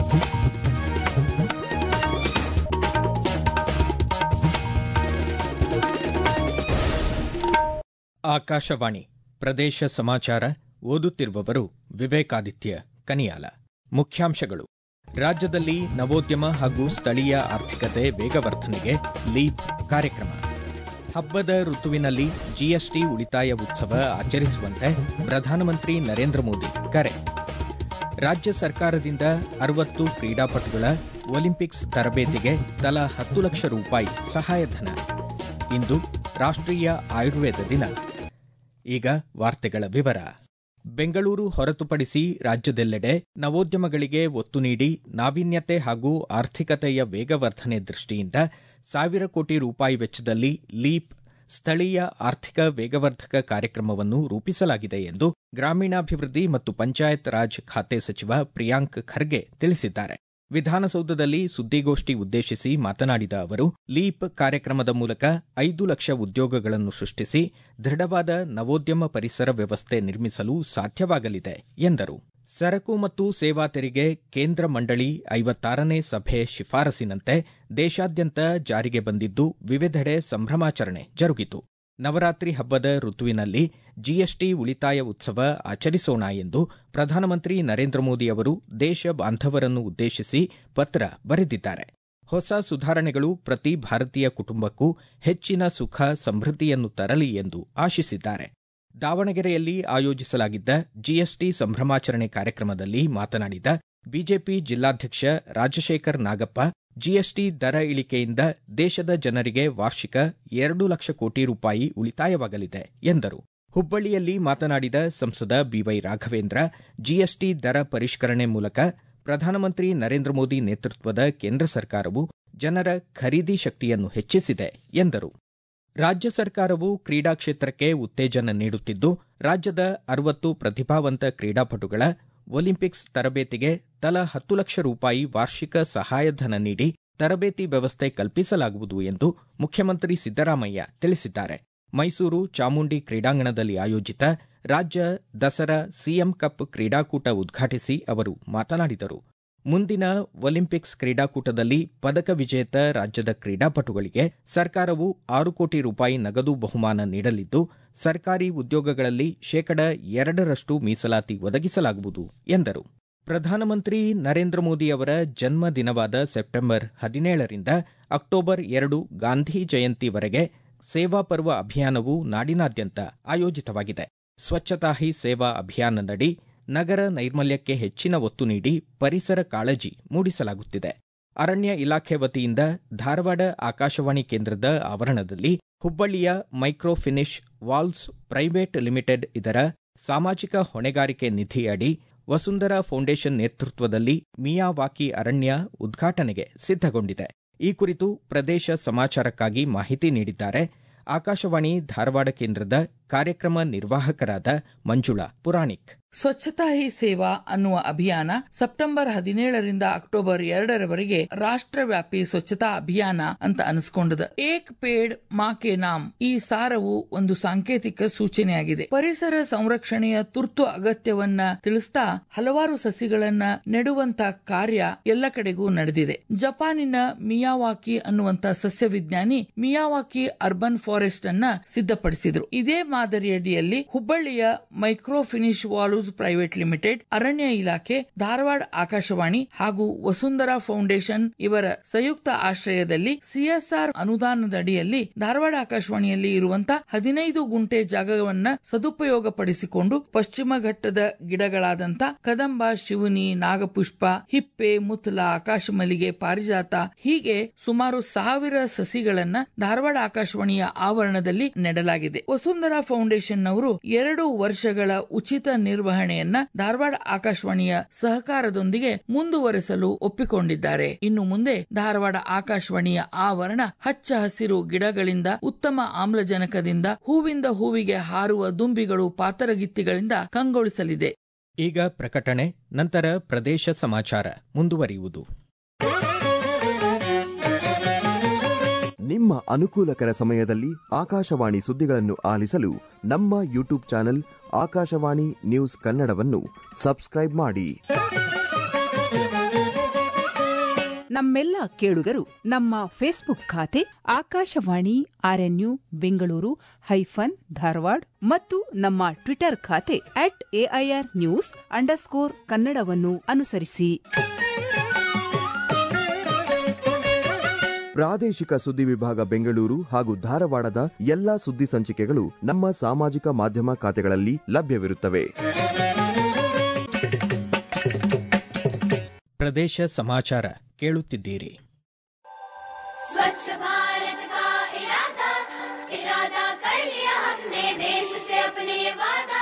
ಆಕಾಶವಾಣಿ ಪ್ರದೇಶ ಸಮಾಚಾರ ಓದುತ್ತಿರುವವರು ವಿವೇಕಾದಿತ್ಯ ಕನಿಯಾಲ ಮುಖ್ಯಾಂಶಗಳು ರಾಜ್ಯದಲ್ಲಿ ನವೋದ್ಯಮ ಹಾಗೂ ಸ್ಥಳೀಯ ಆರ್ಥಿಕತೆ ವೇಗವರ್ಧನೆಗೆ ಲೀಪ್ ಕಾರ್ಯಕ್ರಮ ಹಬ್ಬದ ಋತುವಿನಲ್ಲಿ ಜಿಎಸ್ಟಿ ಉಳಿತಾಯ ಉತ್ಸವ ಆಚರಿಸುವಂತೆ ಪ್ರಧಾನಮಂತ್ರಿ ನರೇಂದ್ರ ಮೋದಿ ಕರೆ ರಾಜ್ಯ ಸರ್ಕಾರದಿಂದ ಅರವತ್ತು ಕ್ರೀಡಾಪಟುಗಳ ಒಲಿಂಪಿಕ್ಸ್ ತರಬೇತಿಗೆ ತಲಾ ಹತ್ತು ಲಕ್ಷ ರೂಪಾಯಿ ಸಹಾಯಧನ ಇಂದು ರಾಷ್ಟ್ರೀಯ ಆಯುರ್ವೇದ ದಿನ ಈಗ ವಾರ್ತೆಗಳ ವಿವರ ಬೆಂಗಳೂರು ಹೊರತುಪಡಿಸಿ ರಾಜ್ಯದೆಲ್ಲೆಡೆ ನವೋದ್ಯಮಗಳಿಗೆ ಒತ್ತು ನೀಡಿ ನಾವೀನ್ಯತೆ ಹಾಗೂ ಆರ್ಥಿಕತೆಯ ವೇಗವರ್ಧನೆ ದೃಷ್ಟಿಯಿಂದ ಸಾವಿರ ಕೋಟಿ ರೂಪಾಯಿ ವೆಚ್ಚದಲ್ಲಿ ಲೀಪ್ ಸ್ಥಳೀಯ ಆರ್ಥಿಕ ವೇಗವರ್ಧಕ ಕಾರ್ಯಕ್ರಮವನ್ನು ರೂಪಿಸಲಾಗಿದೆ ಎಂದು ಗ್ರಾಮೀಣಾಭಿವೃದ್ಧಿ ಮತ್ತು ಪಂಚಾಯತ್ ರಾಜ್ ಖಾತೆ ಸಚಿವ ಪ್ರಿಯಾಂಕ್ ಖರ್ಗೆ ತಿಳಿಸಿದ್ದಾರೆ ವಿಧಾನಸೌಧದಲ್ಲಿ ಸುದ್ದಿಗೋಷ್ಠಿ ಉದ್ದೇಶಿಸಿ ಮಾತನಾಡಿದ ಅವರು ಲೀಪ್ ಕಾರ್ಯಕ್ರಮದ ಮೂಲಕ ಐದು ಲಕ್ಷ ಉದ್ಯೋಗಗಳನ್ನು ಸೃಷ್ಟಿಸಿ ದೃಢವಾದ ನವೋದ್ಯಮ ಪರಿಸರ ವ್ಯವಸ್ಥೆ ನಿರ್ಮಿಸಲು ಸಾಧ್ಯವಾಗಲಿದೆ ಎಂದರು ಸರಕು ಮತ್ತು ಸೇವಾ ತೆರಿಗೆ ಕೇಂದ್ರ ಮಂಡಳಿ ಐವತ್ತಾರನೇ ಸಭೆ ಶಿಫಾರಸಿನಂತೆ ದೇಶಾದ್ಯಂತ ಜಾರಿಗೆ ಬಂದಿದ್ದು ವಿವಿಧೆಡೆ ಸಂಭ್ರಮಾಚರಣೆ ಜರುಗಿತು ನವರಾತ್ರಿ ಹಬ್ಬದ ಋತುವಿನಲ್ಲಿ ಜಿಎಸ್ಟಿ ಉಳಿತಾಯ ಉತ್ಸವ ಆಚರಿಸೋಣ ಎಂದು ಪ್ರಧಾನಮಂತ್ರಿ ನರೇಂದ್ರ ಮೋದಿ ಅವರು ದೇಶ ಬಾಂಧವರನ್ನು ಉದ್ದೇಶಿಸಿ ಪತ್ರ ಬರೆದಿದ್ದಾರೆ ಹೊಸ ಸುಧಾರಣೆಗಳು ಪ್ರತಿ ಭಾರತೀಯ ಕುಟುಂಬಕ್ಕೂ ಹೆಚ್ಚಿನ ಸುಖ ಸಮೃದ್ಧಿಯನ್ನು ತರಲಿ ಎಂದು ಆಶಿಸಿದ್ದಾರೆ ದಾವಣಗೆರೆಯಲ್ಲಿ ಆಯೋಜಿಸಲಾಗಿದ್ದ ಜಿಎಸ್ಟಿ ಸಂಭ್ರಮಾಚರಣೆ ಕಾರ್ಯಕ್ರಮದಲ್ಲಿ ಮಾತನಾಡಿದ ಬಿಜೆಪಿ ಜಿಲ್ಲಾಧ್ಯಕ್ಷ ರಾಜಶೇಖರ್ ನಾಗಪ್ಪ ಜಿಎಸ್ಟಿ ದರ ಇಳಿಕೆಯಿಂದ ದೇಶದ ಜನರಿಗೆ ವಾರ್ಷಿಕ ಎರಡು ಲಕ್ಷ ಕೋಟಿ ರೂಪಾಯಿ ಉಳಿತಾಯವಾಗಲಿದೆ ಎಂದರು ಹುಬ್ಬಳ್ಳಿಯಲ್ಲಿ ಮಾತನಾಡಿದ ಸಂಸದ ಬಿವೈ ರಾಘವೇಂದ್ರ ಜಿಎಸ್ಟಿ ದರ ಪರಿಷ್ಕರಣೆ ಮೂಲಕ ಪ್ರಧಾನಮಂತ್ರಿ ನರೇಂದ್ರ ಮೋದಿ ನೇತೃತ್ವದ ಕೇಂದ್ರ ಸರ್ಕಾರವು ಜನರ ಖರೀದಿ ಶಕ್ತಿಯನ್ನು ಹೆಚ್ಚಿಸಿದೆ ಎಂದರು ರಾಜ್ಯ ಸರ್ಕಾರವು ಕ್ರೀಡಾ ಕ್ಷೇತ್ರಕ್ಕೆ ಉತ್ತೇಜನ ನೀಡುತ್ತಿದ್ದು ರಾಜ್ಯದ ಅರವತ್ತು ಪ್ರತಿಭಾವಂತ ಕ್ರೀಡಾಪಟುಗಳ ಒಲಿಂಪಿಕ್ಸ್ ತರಬೇತಿಗೆ ತಲಾ ಹತ್ತು ಲಕ್ಷ ರೂಪಾಯಿ ವಾರ್ಷಿಕ ಸಹಾಯಧನ ನೀಡಿ ತರಬೇತಿ ವ್ಯವಸ್ಥೆ ಕಲ್ಪಿಸಲಾಗುವುದು ಎಂದು ಮುಖ್ಯಮಂತ್ರಿ ಸಿದ್ದರಾಮಯ್ಯ ತಿಳಿಸಿದ್ದಾರೆ ಮೈಸೂರು ಚಾಮುಂಡಿ ಕ್ರೀಡಾಂಗಣದಲ್ಲಿ ಆಯೋಜಿತ ರಾಜ್ಯ ದಸರಾ ಸಿಎಂ ಕಪ್ ಕ್ರೀಡಾಕೂಟ ಉದ್ಘಾಟಿಸಿ ಅವರು ಮಾತನಾಡಿದರು ಮುಂದಿನ ಒಲಿಂಪಿಕ್ಸ್ ಕ್ರೀಡಾಕೂಟದಲ್ಲಿ ಪದಕ ವಿಜೇತ ರಾಜ್ಯದ ಕ್ರೀಡಾಪಟುಗಳಿಗೆ ಸರ್ಕಾರವು ಆರು ಕೋಟಿ ರೂಪಾಯಿ ನಗದು ಬಹುಮಾನ ನೀಡಲಿದ್ದು ಸರ್ಕಾರಿ ಉದ್ಯೋಗಗಳಲ್ಲಿ ಶೇಕಡ ಎರಡರಷ್ಟು ಮೀಸಲಾತಿ ಒದಗಿಸಲಾಗುವುದು ಎಂದರು ಪ್ರಧಾನಮಂತ್ರಿ ನರೇಂದ್ರ ಮೋದಿ ಅವರ ಜನ್ಮ ದಿನವಾದ ಸೆಪ್ಟೆಂಬರ್ ಹದಿನೇಳರಿಂದ ಅಕ್ಟೋಬರ್ ಎರಡು ಗಾಂಧಿ ಜಯಂತಿವರೆಗೆ ಸೇವಾ ಪರ್ವ ಅಭಿಯಾನವು ನಾಡಿನಾದ್ಯಂತ ಆಯೋಜಿತವಾಗಿದೆ ಸ್ವಚ್ಛತಾ ಹಿ ಸೇವಾ ಅಭಿಯಾನದಡಿ ನಗರ ನೈರ್ಮಲ್ಯಕ್ಕೆ ಹೆಚ್ಚಿನ ಒತ್ತು ನೀಡಿ ಪರಿಸರ ಕಾಳಜಿ ಮೂಡಿಸಲಾಗುತ್ತಿದೆ ಅರಣ್ಯ ಇಲಾಖೆ ವತಿಯಿಂದ ಧಾರವಾಡ ಆಕಾಶವಾಣಿ ಕೇಂದ್ರದ ಆವರಣದಲ್ಲಿ ಹುಬ್ಬಳ್ಳಿಯ Micro Finish Valves Private Limited ಇದರ ಸಾಮಾಜಿಕ ಹೊಣೆಗಾರಿಕೆ ನಿಧಿ ಅಡಿ ವಸುಂಧರಾ ಫೌಂಡೇಶನ್ ನೇತೃತ್ವದಲ್ಲಿ ಮಿಯಾವಾಕಿ ಅರಣ್ಯ ಉದ್ಘಾಟನೆಗೆ ಸಿದ್ಧಗೊಂಡಿದೆ ಈ ಕುರಿತು ಪ್ರದೇಶ ಸಮಾಚಾರಕ್ಕಾಗಿ ಮಾಹಿತಿ ನೀಡಿದ್ದಾರೆ ಆಕಾಶವಾಣಿ ಧಾರವಾಡ ಕೇಂದ್ರದ ಕಾರ್ಯಕ್ರಮ ನಿರ್ವಾಹಕರಾದ ಮಂಜುಳಾ ಪುರಾಣಿಕ್ ಸ್ವಚ್ಛತಾ ಹಿ ಸೇವಾ ಅನ್ನುವ ಅಭಿಯಾನ ಸೆಪ್ಟೆಂಬರ್ ಹದಿನೇಳರಿಂದ ಅಕ್ಟೋಬರ್ ಎರಡರವರೆಗೆ ರಾಷ್ಟ್ರವ್ಯಾಪಿ ಸ್ವಚ್ಛತಾ ಅಭಿಯಾನ ಅಂತ ಅನಿಸ್ಕೊಂಡದ ಏಕ್ ಪೇಡ್ ಮಾ ಕೆ ನಾಮ್ ಈ ಸಾರವು ಒಂದು ಸಾಂಕೇತಿಕ ಸೂಚನೆಯಾಗಿದೆ ಪರಿಸರ ಸಂರಕ್ಷಣೆಯ ತುರ್ತು ಅಗತ್ಯವನ್ನ ತಿಳಿಸ್ತಾ ಹಲವಾರು ಸಸಿಗಳನ್ನ ನೆಡುವಂತ ಕಾರ್ಯ ಎಲ್ಲ ಕಡೆಗೂ ನಡೆದಿದೆ ಜಪಾನಿನ ಮಿಯಾವಾಕಿ ಅನ್ನುವಂತ ಸಸ್ಯ ವಿಜ್ಞಾನಿ ಮಿಯಾವಾಕಿ ಅರ್ಬನ್ ಫಾರೆಸ್ಟ್ ಅನ್ನ ಸಿದ್ಧಪಡಿಸಿದ್ರು ಇದೇ ಮಾದರಿಯಡಿಯಲ್ಲಿ ಹುಬ್ಬಳ್ಳಿಯ Micro Finish Valves Private Limited ಅರಣ್ಯ ಇಲಾಖೆ ಧಾರವಾಡ ಆಕಾಶವಾಣಿ ಹಾಗೂ ವಸುಂಧರಾ ಫೌಂಡೇಶನ್ ಇವರ ಸಂಯುಕ್ತ ಆಶ್ರಯದಲ್ಲಿ ಸಿಎಸ್ಆರ್ ಅನುದಾನದಡಿಯಲ್ಲಿ ಧಾರವಾಡ ಆಕಾಶವಾಣಿಯಲ್ಲಿ ಇರುವಂತಹ ಹದಿನೈದು ಗುಂಟೆ ಜಾಗವನ್ನ ಸದುಪಯೋಗಪಡಿಸಿಕೊಂಡು ಪಶ್ಚಿಮ ಘಟ್ಟದ ಗಿಡಗಳಾದಂತ ಕದಂಬ ಶಿವನಿ ನಾಗಪುಷ್ಪ ಹಿಪ್ಪೆ ಮುತ್ತಲ ಆಕಾಶಮಲ್ಲಿಗೆ ಪಾರಿಜಾತ ಹೀಗೆ ಸುಮಾರು ಸಾವಿರ ಸಸಿಗಳನ್ನ ಧಾರವಾಡ ಆಕಾಶವಾಣಿಯ ಆವರಣದಲ್ಲಿ ನೆಡಲಾಗಿದೆ ವಸುಂಧರಾ ಫೌಂಡೇಶನ್ ನವರು ಎರಡು ವರ್ಷಗಳ ಉಚಿತ ನಿರ್ವಹಣೆಯನ್ನ ಧಾರವಾಡ ಆಕಾಶವಾಣಿಯ ಸಹಕಾರದೊಂದಿಗೆ ಮುಂದುವರೆಸಲು ಒಪ್ಪಿಕೊಂಡಿದ್ದಾರೆ ಇನ್ನು ಮುಂದೆ ಧಾರವಾಡ ಆಕಾಶವಾಣಿಯ ಆವರಣ ಹಚ್ಚ ಹಸಿರು ಗಿಡಗಳಿಂದ ಉತ್ತಮ ಆಮ್ಲಜನಕದಿಂದ ಹೂವಿಂದ ಹೂವಿಗೆ ಹಾರುವ ದುಂಬಿಗಳು ಪಾತರಗಿತ್ತಿಗಳಿಂದ ಕಂಗೊಳಿಸಲಿದೆ ಈಗ ಪ್ರಕಟಣೆ ನಂತರ ಪ್ರದೇಶ ಸಮಾಚಾರ ಮುಂದುವರಿಯುವುದು ನಿಮ್ಮ ಅನುಕೂಲಕರ ಸಮಯದಲ್ಲಿ ಆಕಾಶವಾಣಿ ಸುದ್ದಿಗಳನ್ನು ಆಲಿಸಲು ನಮ್ಮ ಯೂಟ್ಯೂಬ್ ಚಾನೆಲ್ ಆಕಾಶವಾಣಿ ನ್ಯೂಸ್ ಕನ್ನಡವನ್ನು ಸಬ್ಸ್ಕ್ರೈಬ್ ಮಾಡಿ ನಮ್ಮೆಲ್ಲ ಕೇಳುಗರು ನಮ್ಮ ಫೇಸ್ಬುಕ್ ಖಾತೆ ಆಕಾಶವಾಣಿ ಆರ್ಎನ್ಯು ಬೆಂಗಳೂರು ಹೈಫನ್ ಧಾರವಾಡ ಮತ್ತು ನಮ್ಮ ಟ್ವಿಟರ್ ಖಾತೆ ಅಟ್ ಎಐಆರ್ ನ್ಯೂಸ್ ಅಂಡರ್ಸ್ಕೋರ್ ಕನ್ನಡವನ್ನು ಅನುಸರಿಸಿ ಪ್ರಾದೇಶಿಕ ಸುದ್ದಿ ವಿಭಾಗ ಬೆಂಗಳೂರು ಹಾಗೂ ಧಾರವಾಡದ ಎಲ್ಲಾ ಸುದ್ದಿ ಸಂಚಿಕೆಗಳು ನಮ್ಮ ಸಾಮಾಜಿಕ ಮಾಧ್ಯಮ ಖಾತೆಗಳಲ್ಲಿ ಲಭ್ಯವಿರುತ್ತವೆ ಪ್ರದೇಶ ಸಮಾಚಾರ ಕೇಳುತ್ತಿದ್ದೀರಿ स्वच्छ भारत का इरादा इरादा कर लिया हमने देश से अपने ये वादा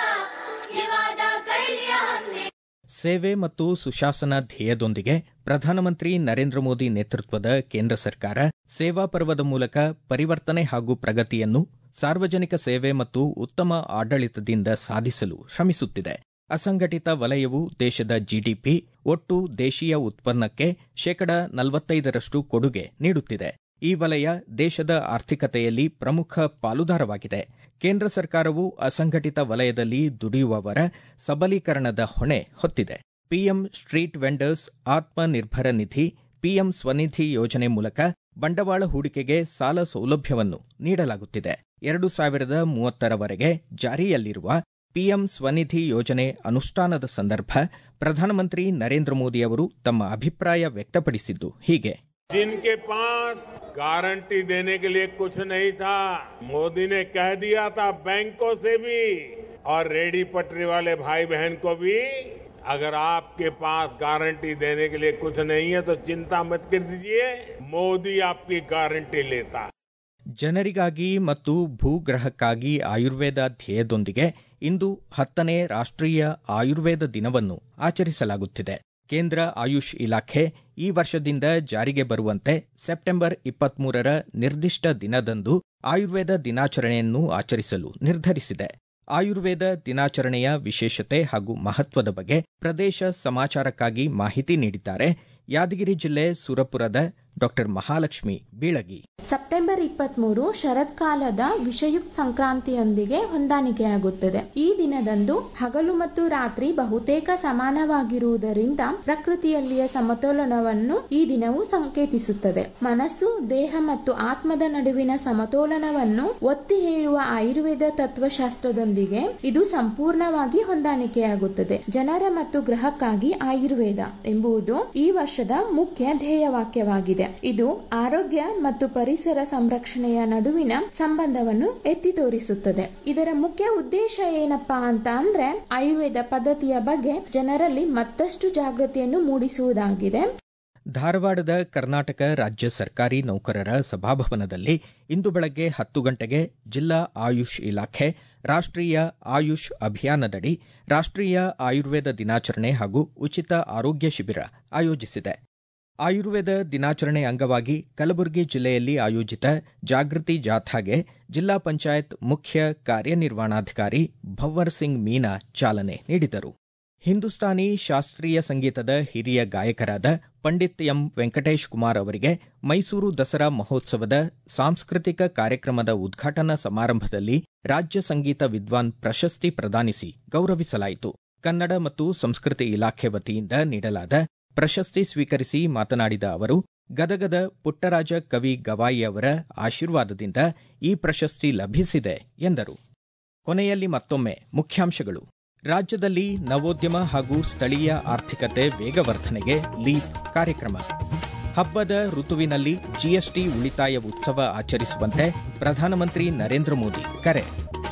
ये वादा कर लिया हमने ಸೇವೆ ಮತ್ತು ಸುಶಾಸನ ಧ್ಯೇಯದೊಂದಿಗೆ ಪ್ರಧಾನಮಂತ್ರಿ ನರೇಂದ್ರ ಮೋದಿ ನೇತೃತ್ವದ ಕೇಂದ್ರ ಸರ್ಕಾರ ಸೇವಾ ಪರ್ವದ ಮೂಲಕ ಪರಿವರ್ತನೆ ಹಾಗೂ ಪ್ರಗತಿಯನ್ನು ಸಾರ್ವಜನಿಕ ಸೇವೆ ಮತ್ತು ಉತ್ತಮ ಆಡಳಿತದಿಂದ ಸಾಧಿಸಲು ಶ್ರಮಿಸುತ್ತಿದೆ ಅಸಂಘಟಿತ ವಲಯವು ದೇಶದ ಜಿಡಿಪಿ ಒಟ್ಟು ದೇಶೀಯ ಉತ್ಪನ್ನಕ್ಕೆ ಶೇಕಡ ನಲವತ್ತೈದರಷ್ಟು ಕೊಡುಗೆ ನೀಡುತ್ತಿದೆ ಈ ವಲಯ ದೇಶದ ಆರ್ಥಿಕತೆಯಲ್ಲಿ ಪ್ರಮುಖ ಪಾಲುದಾರವಾಗಿದೆ ಕೇಂದ್ರ ಸರ್ಕಾರವು ಅಸಂಘಟಿತ ವಲಯದಲ್ಲಿ ದುಡಿಯುವವರ ಸಬಲೀಕರಣದ ಹೊಣೆ ಹೊತ್ತಿದೆ PM street vendors Atmanirbhar Nidhi PM Svanidhi ಯೋಜನೆ ಮೂಲಕ ಬಂಡವಾಳ ಹೂಡಿಕೆಗೆ ಸಾಲ ಸೌಲಭ್ಯವನ್ನು ನೀಡಲಾಗುತ್ತಿದೆ ಎರಡು ಸಾವಿರದ ಮೂವತ್ತರವರೆಗೆ ಜಾರಿಯಲ್ಲಿರುವ ಪಿಎಂ ಸ್ವನಿಧಿ ಯೋಜನೆ ಅನುಷ್ಠಾನದ ಸಂದರ್ಭ ಪ್ರಧಾನಮಂತ್ರಿ ನರೇಂದ್ರ ಮೋದಿ ಅವರು ತಮ್ಮ ಅಭಿಪ್ರಾಯ ವ್ಯಕ್ತಪಡಿಸಿದ್ದು ಹೀಗೆ जिनके पास गारंटी देने के लिए कुछ नहीं था मोदी ने कह दिया था बैंकों से भी और रेडी पटरी वाले भाई बहन को भी अगर आपके पास गारंटी देने के लिए कुछ नहीं है तो चिंता मत कर दीजिए मोदी आपकी गारंटी लेता है ಜನರಿಗಾಗಿ ಮತ್ತು ಭೂಗ್ರಹಕ್ಕಾಗಿ ಆಯುರ್ವೇದ ಧ್ಯೇಯದೊಂದಿಗೆ ಇಂದು ಹತ್ತನೇ ರಾಷ್ಟ್ರೀಯ ಆಯುರ್ವೇದ ದಿನವನ್ನು ಆಚರಿಸಲಾಗುತ್ತಿದೆ ಕೇಂದ್ರ ಆಯುಷ್ ಇಲಾಖೆ ಈ ವರ್ಷದಿಂದ ಜಾರಿಗೆ ಬರುವಂತೆ ಸೆಪ್ಟೆಂಬರ್ ಇಪ್ಪತ್ಮೂರರ ನಿರ್ದಿಷ್ಟ ದಿನದಂದು ಆಯುರ್ವೇದ ದಿನಾಚರಣೆಯನ್ನು ಆಚರಿಸಲು ನಿರ್ಧರಿಸಿದೆ ಆಯುರ್ವೇದ ದಿನಾಚರಣೆಯ ವಿಶೇಷತೆ ಹಾಗೂ ಮಹತ್ವದ ಬಗ್ಗೆ ಪ್ರದೇಶ ಸಮಾಚಾರಕ್ಕಾಗಿ ಮಾಹಿತಿ ನೀಡಿದ್ದಾರೆ ಯಾದಗಿರಿ ಜಿಲ್ಲೆ ಸುರಪುರದ ಡಾಕ್ಟರ್ ಮಹಾಲಕ್ಷ್ಮಿ ಬೀಳಗಿ ಸೆಪ್ಟೆಂಬರ್ ಇಪ್ಪತ್ಮೂರು ಶರತ್ಕಾಲದ ವಿಷಯುಕ್ತ ಸಂಕ್ರಾಂತಿಯೊಂದಿಗೆ ಹೊಂದಾಣಿಕೆಯಾಗುತ್ತದೆ ಈ ದಿನದಂದು ಹಗಲು ಮತ್ತು ರಾತ್ರಿ ಬಹುತೇಕ ಸಮಾನವಾಗಿರುವುದರಿಂದ ಪ್ರಕೃತಿಯಲ್ಲಿಯ ಸಮತೋಲನವನ್ನು ಈ ದಿನವು ಸಂಕೇತಿಸುತ್ತದೆ ಮನಸ್ಸು ದೇಹ ಮತ್ತು ಆತ್ಮದ ನಡುವಿನ ಸಮತೋಲನವನ್ನು ಒತ್ತಿ ಹೇಳುವ ಆಯುರ್ವೇದ ತತ್ವಶಾಸ್ತ್ರದೊಂದಿಗೆ ಇದು ಸಂಪೂರ್ಣವಾಗಿ ಹೊಂದಾಣಿಕೆಯಾಗುತ್ತದೆ ಜನರ ಮತ್ತು ಗ್ರಹಕ್ಕಾಗಿ ಆಯುರ್ವೇದ ಎಂಬುದು ಈ ವರ್ಷದ ಮುಖ್ಯ ಧ್ಯೇಯವಾಕ್ಯವಾಗಿದೆ ಇದು ಆರೋಗ್ಯ ಮತ್ತು ಪರಿಸರ ಸಂರಕ್ಷಣೆಯ ನಡುವಿನ ಸಂಬಂಧವನ್ನು ಎತ್ತಿ ತೋರಿಸುತ್ತದೆ ಇದರ ಮುಖ್ಯ ಉದ್ದೇಶ ಏನಪ್ಪಾ ಅಂತ ಅಂದ್ರೆ ಆಯುರ್ವೇದ ಪದ್ಧತಿಯ ಬಗ್ಗೆ ಜನರಲ್ಲಿ ಮತ್ತಷ್ಟು ಜಾಗೃತಿಯನ್ನು ಮೂಡಿಸುವುದಾಗಿದೆ ಧಾರವಾಡದ ಕರ್ನಾಟಕ ರಾಜ್ಯ ಸರ್ಕಾರಿ ನೌಕರರ ಸಭಾಭವನದಲ್ಲಿ ಇಂದು ಬೆಳಗ್ಗೆ ಹತ್ತು ಗಂಟೆಗೆ ಜಿಲ್ಲಾ ಆಯುಷ್ ಇಲಾಖೆ ರಾಷ್ಟ್ರೀಯ ಆಯುಷ್ ಅಭಿಯಾನದಡಿ ರಾಷ್ಟ್ರೀಯ ಆಯುರ್ವೇದ ದಿನಾಚರಣೆ ಹಾಗೂ ಉಚಿತ ಆರೋಗ್ಯ ಶಿಬಿರ ಆಯೋಜಿಸಿದೆ ಆಯುರ್ವೇದ ದಿನಾಚರಣೆ ಅಂಗವಾಗಿ ಕಲಬುರಗಿ ಜಿಲ್ಲೆಯಲ್ಲಿ ಆಯೋಜಿತ ಜಾಗೃತಿ ಜಾಥಾಗೆ ಜಿಲ್ಲಾ ಪಂಚಾಯತ್ ಮುಖ್ಯ ಕಾರ್ಯನಿರ್ವಹಣಾಧಿಕಾರಿ ಭವ್ವರ್ ಸಿಂಗ್ ಮೀನಾ ಚಾಲನೆ ನೀಡಿದರು ಹಿಂದೂಸ್ತಾನಿ ಶಾಸ್ತ್ರೀಯ ಸಂಗೀತದ ಹಿರಿಯ ಗಾಯಕರಾದ ಪಂಡಿತ್ ಎಂ ವೆಂಕಟೇಶ್ ಕುಮಾರ್ ಅವರಿಗೆ ಮೈಸೂರು ದಸರಾ ಮಹೋತ್ಸವದ ಸಾಂಸ್ಕೃತಿಕ ಕಾರ್ಯಕ್ರಮದ ಉದ್ಘಾಟನಾ ಸಮಾರಂಭದಲ್ಲಿ ರಾಜ್ಯ ಸಂಗೀತ ವಿದ್ವಾನ್ ಪ್ರಶಸ್ತಿ ಪ್ರದಾನಿಸಿ ಗೌರವಿಸಲಾಯಿತು ಕನ್ನಡ ಮತ್ತು ಸಂಸ್ಕೃತಿ ಇಲಾಖೆ ವತಿಯಿಂದ ನೀಡಲಾದ ಪ್ರಶಸ್ತಿ ಸ್ವೀಕರಿಸಿ ಮಾತನಾಡಿದ ಅವರು ಗದಗದ ಪುಟ್ಟರಾಜ ಕವಿ ಗವಾಯಿ ಅವರ ಆಶೀರ್ವಾದದಿಂದ ಈ ಪ್ರಶಸ್ತಿ ಲಭಿಸಿದೆ ಎಂದರು ಕೊನೆಯಲ್ಲಿ ಮತ್ತೊಮ್ಮೆ ಮುಖ್ಯಾಂಶಗಳು ರಾಜ್ಯದಲ್ಲಿ ನವೋದ್ಯಮ ಹಾಗೂ ಸ್ಥಳೀಯ ಆರ್ಥಿಕತೆ ವೇಗವರ್ಧನೆಗೆ ಲೀಪ್ ಕಾರ್ಯಕ್ರಮ ಹಬ್ಬದ ಋತುವಿನಲ್ಲಿ ಜಿಎಸ್ಟಿ ಉಳಿತಾಯ ಉತ್ಸವ ಆಚರಿಸುವಂತೆ ಪ್ರಧಾನಮಂತ್ರಿ ನರೇಂದ್ರ ಮೋದಿ ಕರೆ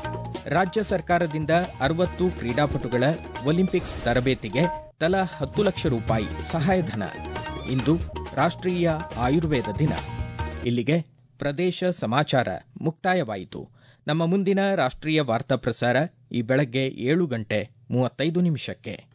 ರಾಜ್ಯ ಸರ್ಕಾರದಿಂದ ಅರವತ್ತು ಕ್ರೀಡಾಪಟುಗಳ ಒಲಿಂಪಿಕ್ಸ್ ತರಬೇತಿಗೆ ತಲಾ ಹತ್ತು ಲಕ್ಷ ರೂಪಾಯಿ ಸಹಾಯಧನ ಇಂದು ರಾಷ್ಟ್ರೀಯ ಆಯುರ್ವೇದ ದಿನ ಇಲ್ಲಿಗೆ ಪ್ರದೇಶ ಸಮಾಚಾರ ಮುಕ್ತಾಯವಾಯಿತು ನಮ್ಮ ಮುಂದಿನ ರಾಷ್ಟ್ರೀಯ ವಾರ್ತಾ ಪ್ರಸಾರ ಈ ಬೆಳಗ್ಗೆ ಏಳು ಗಂಟೆ ಮೂವತ್ತೈದು ನಿಮಿಷಕ್ಕೆ